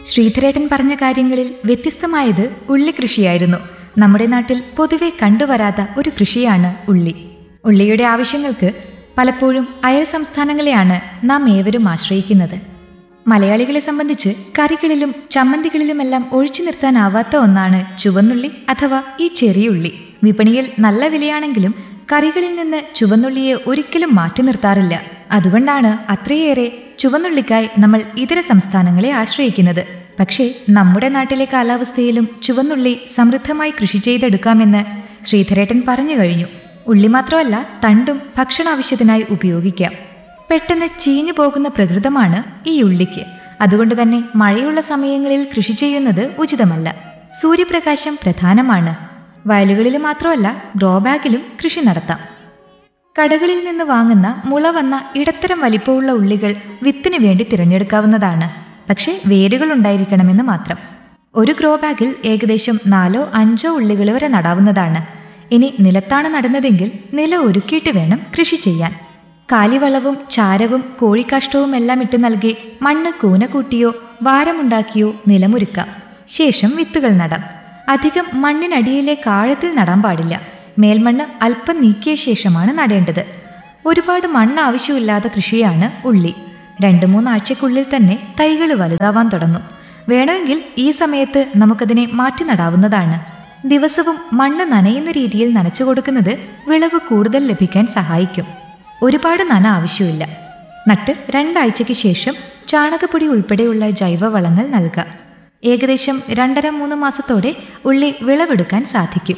ശ്രീധരേട്ടൻ പറഞ്ഞ കാര്യങ്ങളിൽ വ്യത്യസ്തമായത് ഉള്ളി കൃഷിയായിരുന്നു നമ്മുടെ നാട്ടിൽ പൊതുവെ കണ്ടുവരാത്ത ഒരു കൃഷിയാണ് ഉള്ളി ഉള്ളിയുടെ ആവശ്യങ്ങൾക്ക് പലപ്പോഴും അയൽ സംസ്ഥാനങ്ങളെയാണ് നാം ഏവരും ആശ്രയിക്കുന്നത് മലയാളികളെ സംബന്ധിച്ച് കറികളിലും ചമ്മന്തികളിലുമെല്ലാം ഒഴിച്ചു നിർത്താനാവാത്ത ഒന്നാണ് ചുവന്നുള്ളി അഥവാ ഈ ചെറിയ ഉള്ളി വിപണിയിൽ നല്ല വിലയാണെങ്കിലും കറികളിൽ നിന്ന് ചുവന്നുള്ളിയെ ഒരിക്കലും മാറ്റി നിർത്താറില്ല അതുകൊണ്ടാണ് അത്രയേറെ ചുവന്നുള്ളിക്കായി നമ്മൾ ഇതര സംസ്ഥാനങ്ങളെ ആശ്രയിക്കുന്നത് പക്ഷേ നമ്മുടെ നാട്ടിലെ കാലാവസ്ഥയിലും ചുവന്നുള്ളി സമൃദ്ധമായി കൃഷി ചെയ്തെടുക്കാമെന്ന് ശ്രീധരേട്ടൻ പറഞ്ഞു കഴിഞ്ഞു ഉള്ളി മാത്രമല്ല തണ്ടും ഭക്ഷണാവശ്യത്തിനായി ഉപയോഗിക്കാം പെട്ടെന്ന് ചീഞ്ഞു പോകുന്ന പ്രകൃതമാണ് ഈ ഉള്ളിക്ക് അതുകൊണ്ട് തന്നെ മഴയുള്ള സമയങ്ങളിൽ കൃഷി ചെയ്യുന്നത് ഉചിതമല്ല സൂര്യപ്രകാശം പ്രധാനമാണ് വയലുകളിൽ മാത്രമല്ല ഗ്രോ ബാഗിലും കൃഷി നടത്താം കടകളിൽ നിന്ന് വാങ്ങുന്ന മുള വന്ന ഇടത്തരം വലിപ്പമുള്ള ഉള്ളികൾ വിത്തിനു വേണ്ടി തിരഞ്ഞെടുക്കാവുന്നതാണ് പക്ഷേ വേരുകൾ ഉണ്ടായിരിക്കണമെന്ന് മാത്രം ഒരു ഗ്രോ ബാഗിൽ ഏകദേശം നാലോ അഞ്ചോ ഉള്ളികൾ വരെ നടാവുന്നതാണ് ഇനി നിലത്താണ് നടുന്നതെങ്കിൽ നില ഒരുക്കിയിട്ട് വേണം കൃഷി ചെയ്യാൻ കാലിവളവും ചാരവും കോഴിക്കാഷ്ടവും എല്ലാം ഇട്ട് നൽകി മണ്ണ് കൂന കൂട്ടിയോ വാരമുണ്ടാക്കിയോ നിലമൊരുക്കാം ശേഷം വിത്തുകൾ നടാം അധികം മണ്ണിനടിയിലെ കാഴത്തിൽ നടാൻ പാടില്ല മേൽമണ്ണ് അല്പം നീക്കിയ ശേഷമാണ് നടേണ്ടത് ഒരുപാട് മണ്ണ് ആവശ്യമില്ലാത്ത കൃഷിയാണ് ഉള്ളി രണ്ടു മൂന്നാഴ്ചക്കുള്ളിൽ തന്നെ തൈകൾ വലുതാവാൻ തുടങ്ങും വേണമെങ്കിൽ ഈ സമയത്ത് നമുക്കതിനെ മാറ്റി നടാവുന്നതാണ് ദിവസവും മണ്ണ് നനയുന്ന രീതിയിൽ നനച്ചു കൊടുക്കുന്നത് വിളവ് കൂടുതൽ ലഭിക്കാൻ സഹായിക്കും ഒരുപാട് നന ആവശ്യമില്ല നട്ട് രണ്ടാഴ്ചയ്ക്ക് ശേഷം ചാണകപ്പൊടി ഉൾപ്പെടെയുള്ള ജൈവവളങ്ങൾ നൽകാം ഏകദേശം രണ്ടര മൂന്ന് മാസത്തോടെ ഉള്ളി വിളവെടുക്കാൻ സാധിക്കും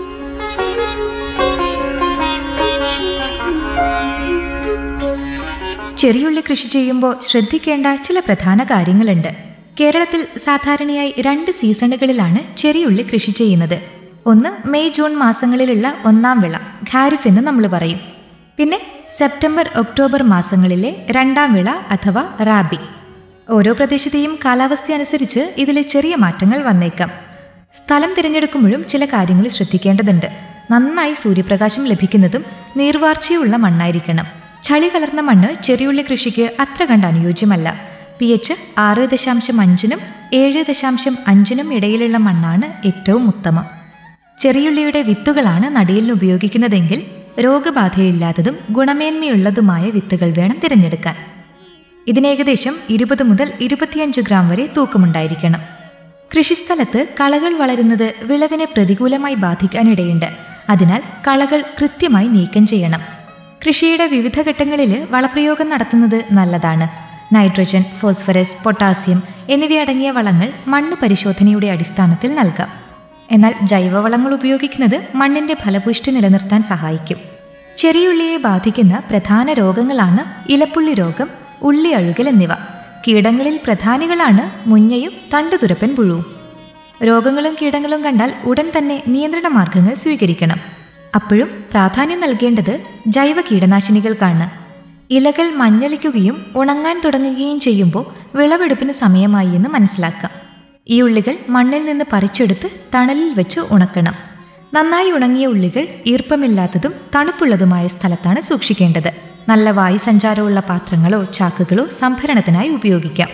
ചെറിയുള്ളി കൃഷി ചെയ്യുമ്പോൾ ശ്രദ്ധിക്കേണ്ട ചില പ്രധാന കാര്യങ്ങളുണ്ട് കേരളത്തിൽ സാധാരണയായി രണ്ട് സീസണുകളിലാണ് ചെറിയുള്ളി കൃഷി ചെയ്യുന്നത് ഒന്ന് മെയ് ജൂൺ മാസങ്ങളിലുള്ള ഒന്നാം വിള ഖാരിഫ് എന്ന് നമ്മൾ പറയും പിന്നെ സെപ്റ്റംബർ ഒക്ടോബർ മാസങ്ങളിലെ രണ്ടാം വിള അഥവാ റാബി ഓരോ പ്രദേശത്തെയും കാലാവസ്ഥ അനുസരിച്ച് ഇതിലെ ചെറിയ മാറ്റങ്ങൾ വന്നേക്കാം സ്ഥലം തിരഞ്ഞെടുക്കുമ്പോഴും ചില കാര്യങ്ങൾ ശ്രദ്ധിക്കേണ്ടതുണ്ട് നന്നായി സൂര്യപ്രകാശം ലഭിക്കുന്നതും നീർവാർച്ചയുള്ള മണ്ണായിരിക്കണം ചളി കലർന്ന മണ്ണ് ചെറിയുള്ളി കൃഷിക്ക് അത്ര കണ്ട് അനുയോജ്യമല്ല പി എച്ച് ആറ് ദശാംശം അഞ്ചിനും ഏഴ് ദശാംശം അഞ്ചിനും ഇടയിലുള്ള മണ്ണാണ് ഏറ്റവും ഉത്തമം ചെറിയുള്ളിയുടെ വിത്തുകളാണ് നടീലിന് ഉപയോഗിക്കുന്നതെങ്കിൽ രോഗബാധയില്ലാത്തതും ഗുണമേന്മയുള്ളതുമായ വിത്തുകൾ വേണം തിരഞ്ഞെടുക്കാൻ ഇതിനേകദേശം ഇരുപത് മുതൽ ഇരുപത്തിയഞ്ച് ഗ്രാം വരെ തൂക്കമുണ്ടായിരിക്കണം കൃഷിസ്ഥലത്ത് കളകൾ വളരുന്നത് വിളവിനെ പ്രതികൂലമായി ബാധിക്കാനിടയുണ്ട് അതിനാൽ കളകൾ കൃത്യമായി നീക്കം ചെയ്യണം കൃഷിയുടെ വിവിധ ഘട്ടങ്ങളിൽ വളപ്രയോഗം നടത്തുന്നത് നല്ലതാണ് നൈട്രജൻ ഫോസ്ഫറസ് പൊട്ടാസ്യം എന്നിവയടങ്ങിയ വളങ്ങൾ മണ്ണ് പരിശോധനയുടെ അടിസ്ഥാനത്തിൽ നൽകാം എന്നാൽ ജൈവവളങ്ങൾ ഉപയോഗിക്കുന്നത് മണ്ണിന്റെ ഫലപുഷ്ടി നിലനിർത്താൻ സഹായിക്കും ചെറിയുള്ളിയെ ബാധിക്കുന്ന പ്രധാന രോഗങ്ങളാണ് ഇലപ്പുള്ളി രോഗം ഉള്ളി അഴുകൽ എന്നിവ കീടങ്ങളിൽ പ്രധാനികളാണ് മുഞ്ഞയും തണ്ടുതുരപ്പൻ പുഴുവും രോഗങ്ങളും കീടങ്ങളും കണ്ടാൽ ഉടൻ തന്നെ നിയന്ത്രണ മാർഗങ്ങൾ സ്വീകരിക്കണം അപ്പോഴും പ്രാധാന്യം നൽകേണ്ടത് ജൈവ കീടനാശിനികൾക്കാണ് ഇലകൾ മഞ്ഞളിക്കുകയും ഉണങ്ങാൻ തുടങ്ങുകയും ചെയ്യുമ്പോൾ വിളവെടുപ്പിന് സമയമായി എന്ന് മനസ്സിലാക്കാം ഈ ഉള്ളികൾ മണ്ണിൽ നിന്ന് പറിച്ചെടുത്ത് തണലിൽ വെച്ച് ഉണക്കണം നന്നായി ഉണങ്ങിയ ഉള്ളികൾ ഈർപ്പമില്ലാത്തതും തണുപ്പുള്ളതുമായ സ്ഥലത്താണ് സൂക്ഷിക്കേണ്ടത് നല്ല വായുസഞ്ചാരമുള്ള പാത്രങ്ങളോ ചാക്കുകളോ സംഭരണത്തിനായി ഉപയോഗിക്കാം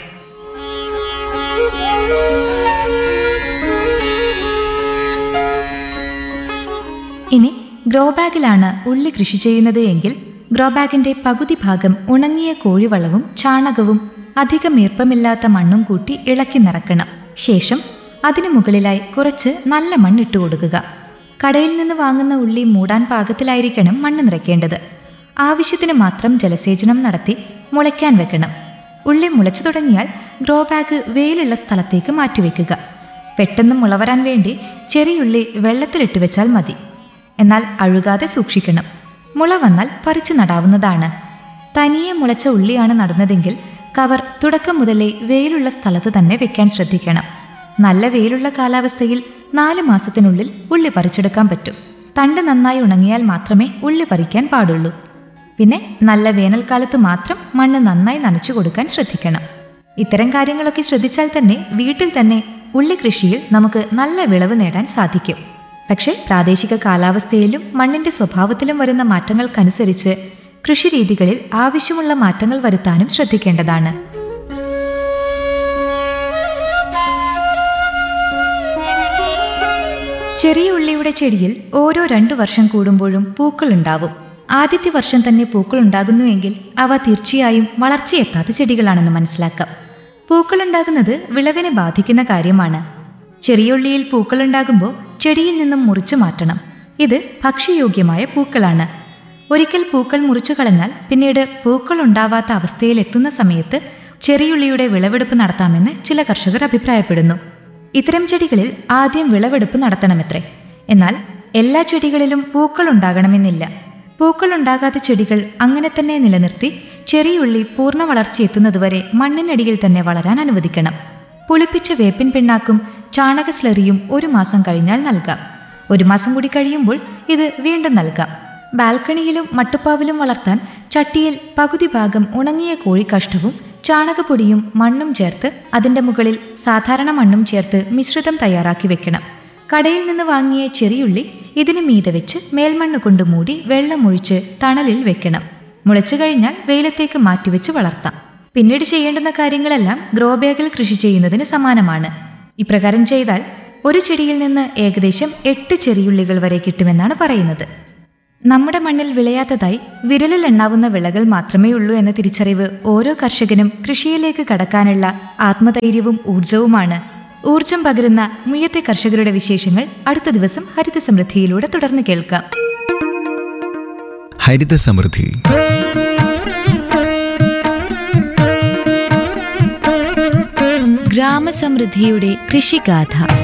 ഇനി ഗ്രോ ബാഗിലാണ് ഉള്ളി കൃഷി ചെയ്യുന്നത് എങ്കിൽ ഗ്രോ ബാഗിന്റെ പകുതി ഭാഗം ഉണങ്ങിയ കോഴിവളവും ചാണകവും അധികം ഈർപ്പമില്ലാത്ത മണ്ണും കൂട്ടി ഇളക്കി നിറക്കണം ശേഷം അതിനു മുകളിലായി കുറച്ച് നല്ല മണ്ണിട്ട് കൊടുക്കുക കടയിൽ നിന്ന് വാങ്ങുന്ന ഉള്ളി മൂടാൻ പാകത്തിലായിരിക്കണം മണ്ണ് നിറയ്ക്കേണ്ടത് ആവശ്യത്തിന് മാത്രം ജലസേചനം നടത്തി മുളയ്ക്കാൻ വെക്കണം ഉള്ളി മുളച്ചു തുടങ്ങിയാൽ ഗ്രോ ബാഗ് വെയിലുള്ള സ്ഥലത്തേക്ക് മാറ്റിവെക്കുക പെട്ടെന്ന് മുളവരാൻ വേണ്ടി ചെറിയുള്ളി വെള്ളത്തിലിട്ട് വെച്ചാൽ മതി എന്നാൽ അഴുകാതെ സൂക്ഷിക്കണം മുള വന്നാൽ പറിച്ചു നടാവുന്നതാണ് തനിയെ മുളച്ച ഉള്ളിയാണ് നടുന്നതെങ്കിൽ കവർ തുടക്കം മുതലേ വെയിലുള്ള സ്ഥലത്ത് തന്നെ വെക്കാൻ ശ്രദ്ധിക്കണം നല്ല വെയിലുള്ള കാലാവസ്ഥയിൽ നാല് മാസത്തിനുള്ളിൽ ഉള്ളി പറിച്ചെടുക്കാൻ പറ്റും തണ്ട് നന്നായി ഉണങ്ങിയാൽ മാത്രമേ ഉള്ളി പറിക്കാൻ പാടുള്ളൂ പിന്നെ നല്ല വേനൽക്കാലത്ത് മാത്രം മണ്ണ് നന്നായി നനച്ചു കൊടുക്കാൻ ശ്രദ്ധിക്കണം ഇത്തരം കാര്യങ്ങളൊക്കെ ശ്രദ്ധിച്ചാൽ തന്നെ വീട്ടിൽ തന്നെ ഉള്ളി കൃഷിയിൽ നമുക്ക് നല്ല വിളവ് നേടാൻ സാധിക്കും പക്ഷേ പ്രാദേശിക കാലാവസ്ഥയിലും മണ്ണിന്റെ സ്വഭാവത്തിലും വരുന്ന മാറ്റങ്ങൾക്കനുസരിച്ച് കൃഷിരീതികളിൽ ആവശ്യമുള്ള മാറ്റങ്ങൾ വരുത്താനും ശ്രദ്ധിക്കേണ്ടതാണ് ചെറിയ ഉള്ളിയുടെ ചെടിയിൽ ഓരോ രണ്ടു വർഷം കൂടുമ്പോഴും പൂക്കളുണ്ടാവും ആദ്യത്തെ വർഷം തന്നെ പൂക്കളുണ്ടാകുന്നുവെങ്കിൽ അവ തീർച്ചയായും വളർച്ചയെത്താത്ത ചെടികളാണെന്ന് മനസ്സിലാക്കാം പൂക്കളുണ്ടാകുന്നത് വിളവിനെ ബാധിക്കുന്ന കാര്യമാണ് ചെറിയ ഉള്ളിയിൽ പൂക്കളുണ്ടാകുമ്പോൾ ചെടിയിൽ നിന്നും മുറിച്ചു മാറ്റണം ഇത് ഭക്ഷ്യയോഗ്യമായ പൂക്കളാണ് ഒരിക്കൽ പൂക്കൾ മുറിച്ചു കളഞ്ഞാൽ പിന്നീട് പൂക്കൾ ഉണ്ടാവാത്ത അവസ്ഥയിൽ എത്തുന്ന സമയത്ത് ചെറിയുള്ളിയുടെ വിളവെടുപ്പ് നടത്താമെന്ന് ചില കർഷകർ അഭിപ്രായപ്പെടുന്നു ഇത്തരം ചെടികളിൽ ആദ്യം വിളവെടുപ്പ് നടത്തണമത്രേ എന്നാൽ എല്ലാ ചെടികളിലും പൂക്കൾ ഉണ്ടാകണമെന്നില്ല പൂക്കൾ ഉണ്ടാകാത്ത ചെടികൾ അങ്ങനെ തന്നെ നിലനിർത്തി ചെറിയുള്ളി പൂർണ്ണ വളർച്ചയെത്തുന്നതുവരെ മണ്ണിനടിയിൽ തന്നെ വളരാൻ അനുവദിക്കണം പുളിപ്പിച്ച വേപ്പിൻ പിണ്ണാക്കും ചാണക സ്ലറിയും ഒരു മാസം കഴിഞ്ഞാൽ നൽകാം ഒരു മാസം കൂടി കഴിയുമ്പോൾ ഇത് വീണ്ടും നൽകാം ബാൽക്കണിയിലും മട്ടുപ്പാവിലും വളർത്താൻ ചട്ടിയിൽ പകുതി ഭാഗം ഉണങ്ങിയ കോഴിക്കാഷ്ടവും ചാണകപ്പൊടിയും മണ്ണും ചേർത്ത് അതിന്റെ മുകളിൽ സാധാരണ മണ്ണും ചേർത്ത് മിശ്രിതം തയ്യാറാക്കി വെക്കണം കടയിൽ നിന്ന് വാങ്ങിയ ചെറിയുള്ളി ഇതിനു മീതെ വെച്ച് മേൽമണ്ണ് കൊണ്ട് മൂടി വെള്ളമൊഴിച്ച് തണലിൽ വെക്കണം മുളച്ചു കഴിഞ്ഞാൽ വെയിലത്തേക്ക് മാറ്റിവെച്ച് വളർത്താം പിന്നീട് ചെയ്യേണ്ടുന്ന കാര്യങ്ങളെല്ലാം ഗ്രോ ബാഗിൽ കൃഷി ചെയ്യുന്നതിന് സമാനമാണ് ഇപ്രകാരം ചെയ്താൽ ഒരു ചെടിയിൽ നിന്ന് ഏകദേശം എട്ട് ചെറിയുള്ളികൾ വരെ കിട്ടുമെന്നാണ് പറയുന്നത് നമ്മുടെ മണ്ണിൽ വിളയാത്തതായി വിരലിൽ എണ്ണാവുന്ന വിളകൾ മാത്രമേ ഉള്ളൂ എന്ന തിരിച്ചറിവ് ഓരോ കർഷകനും കൃഷിയിലേക്ക് കടക്കാനുള്ള ആത്മധൈര്യവും ഊർജവുമാണ് ഊർജം പകരുന്ന മുയത്തെ കർഷകരുടെ വിശേഷങ്ങൾ അടുത്ത ദിവസം ഹരിത സമൃദ്ധിയിലൂടെ തുടർന്ന് കേൾക്കാം ഹരിത സമൃദ്ധി ഗ്രാമസമൃദ്ധിയുടെ കൃഷിഗാഥ